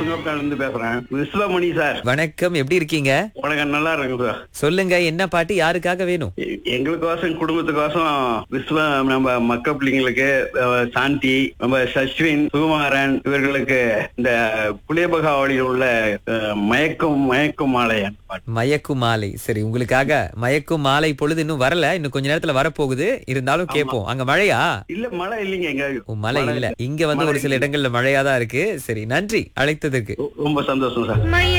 சுங்கப்பட்டால இருந்து பேசுறேன் விஸ்வமணி சார் வணக்கம் எப்படி இருக்கீங்க வணக்கம் நல்லா இருக்கு சார் சொல்லுங்க என்ன பாட்டு யாருக்காக வேணும் எ- எங்களுக்கோசம் குடும்பத்துக்கோசம் விஸ்வ நம்ம மக்க பிள்ளைங்களுக்கு அஹ், சாந்தி நம்ம சஸ்வின் சுகுமாரன் இவர்களுக்கு இந்த புளியபகாவளியில் உள்ள அஹ், மயக்கும் மயக்கும் மாலையன் பாட்டு மயக்கும் மாலை சரி உங்களுக்காக மயக்கும் மாலை பொழுது இன்னும் வரல இன்னும் கொஞ்ச நேரத்துல வரப்போகுது இருந்தாலும் கேட்போம் அங்க மழையா இல்ல மழை இல்லைங்க எங்க ஓ, மழை இல்ல இங்க வந்து ஒரு சில இடங்கள்ல மழையா தான் இருக்கு சரி நன்றி அழைத்ததுக்கு ரொம்ப சந்தோஷம் சார் மய